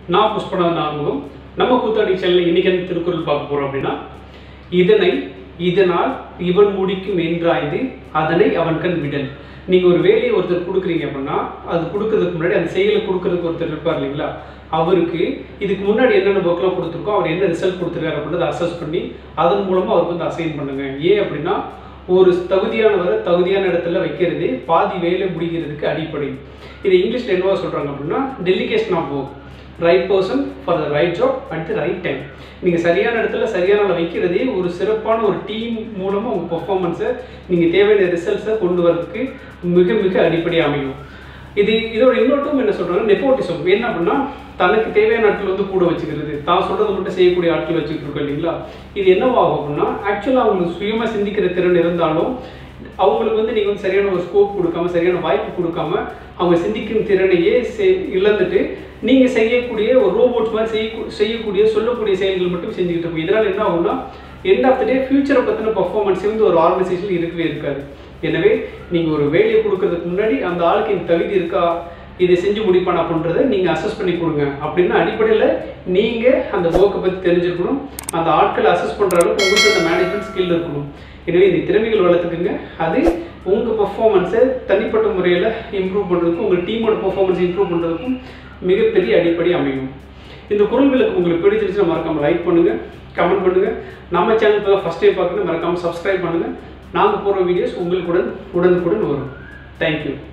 நான் புஷ்பநாதன் ஆறுமுகம் நம்ம கூத்தாடி சேனல் இன்னைக்கு என்ன திருக்குறள் பார்க்க போறோம் அப்படின்னா இதனை இதனால் இவன் முடிக்கும் என்றாய்ந்து அதனை அவன் கண் விடல் நீங்க ஒரு வேலையை ஒருத்தர் கொடுக்குறீங்க அப்படின்னா அது கொடுக்கறதுக்கு முன்னாடி அந்த செயலை கொடுக்கறதுக்கு ஒருத்தர் இருப்பார் இல்லைங்களா அவருக்கு இதுக்கு முன்னாடி என்னென்ன ஒர்க்லாம் கொடுத்துருக்கோ அவர் என்ன ரிசல்ட் கொடுத்துருக்காரு அப்படின்றத அசஸ் பண்ணி அதன் மூலமா அவருக்கு வந்து அசைன் பண்ணுங்க ஏன் அப்படின்னா ஒரு தகுதியானவரை தகுதியான இடத்துல வைக்கிறது பாதி வேலை முடிக்கிறதுக்கு அடிப்படை இதை இங்கிலீஷ்ல என்னவா சொல்றாங்க அப்படின்னா delegation of work right person for the right job at the right time நீங்கள் சரியான இடத்துல சரியான ஆளை வைக்கிறதே ஒரு சிறப்பான ஒரு டீம் மூலமாக உங்கள் பெர்ஃபார்மன்ஸை நீங்கள் தேவையான ரிசல்ட்ஸை கொண்டு வரதுக்கு மிக மிக அடிப்படையாக அமையும் இது இதோட இன்னொட்டும் என்ன சொல்கிறாங்க நெப்போட்டிசம் என்ன அப்படின்னா தனக்கு தேவையான ஆட்கள் வந்து கூட வச்சுக்கிறது தான் சொல்கிறத மட்டும் செய்யக்கூடிய ஆட்கள் வச்சுக்கிட்டு இருக்கோம் இல்லைங்களா இது என்னவாகும் அப்படின்னா ஆக்சுவலாக அவங்களுக்கு சுயமாக சிந்திக்கிற திறன் இருந்தாலும் அவங்களுக்கு வந்து நீங்கள் வந்து சரியான ஒரு ஸ்கோப் கொடுக்காம சரியான வாய்ப்பு கொடுக்காம அவங்க சிந்திக்கும் திறனையே செ- இழந்துட்டு நீங்கள் செய்யக்கூடிய ஒரு ரோபோட்ஸ் மாதிரி செய்ய செய்யக்கூடிய சொல்லக்கூடிய செயல்கள் மட்டும் செஞ்சுக்கிட்டு இருக்கும் இதனால் என்ன ஆகும்னா எண்ட் ஆஃப் த டே ஃபியூச்சரை பற்றின பர்ஃபார்மன்ஸ் வந்து ஒரு ஆர்கனைசேஷன் இருக்கவே இருக்காது எனவே நீங்கள் ஒரு வேலையை கொடுக்கறதுக்கு முன்னாடி அந்த ஆளுக்கு இந்த தகுதி இருக்கா இதை செஞ்சு முடிப்பானா அப்படின்றத நீங்கள் அசஸ் பண்ணி கொடுங்க அப்படின்னா அடிப்படையில் நீங்கள் அந்த ஒர்க்கை பற்றி தெரிஞ்சிருக்கணும் அந்த ஆட்களை அசஸ் பண்ணுற அளவுக்கு உங்களுக்கு அந்த மேனேஜ்மெண்ட் ஸ்கில் இருக்கணும் எனவே இந்த திறமைகள் வளர்த்துக்குங்க அது உங்கள் பர்ஃபார்மன்ஸை தனிப்பட்ட முறையில் இம்ப்ரூவ் பண்ணுறதுக்கும் உங்கள் டீமோட பர்ஃபார்மன்ஸ் இம்ப்ரூவ் பண்ணுறதுக்கும் மிகப்பெரிய அடிப்படை அமையும் இந்த குரல் விளக்கு உங்களுக்கு பிடிச்சிருச்சுன்னா மறக்காமல் லைக் பண்ணுங்கள் கமெண்ட் பண்ணுங்கள் நம்ம சேனல் இப்போ ஃபஸ்ட் டைம் பார்க்கணும் மறக்காமல் சப்ஸ்கிரைப் பண்ணுங்கள் நாங்கள் போடுற வீடியோஸ் உங்களுக்கு உடன் உடனுக்குடன் வரும் தேங்க்யூ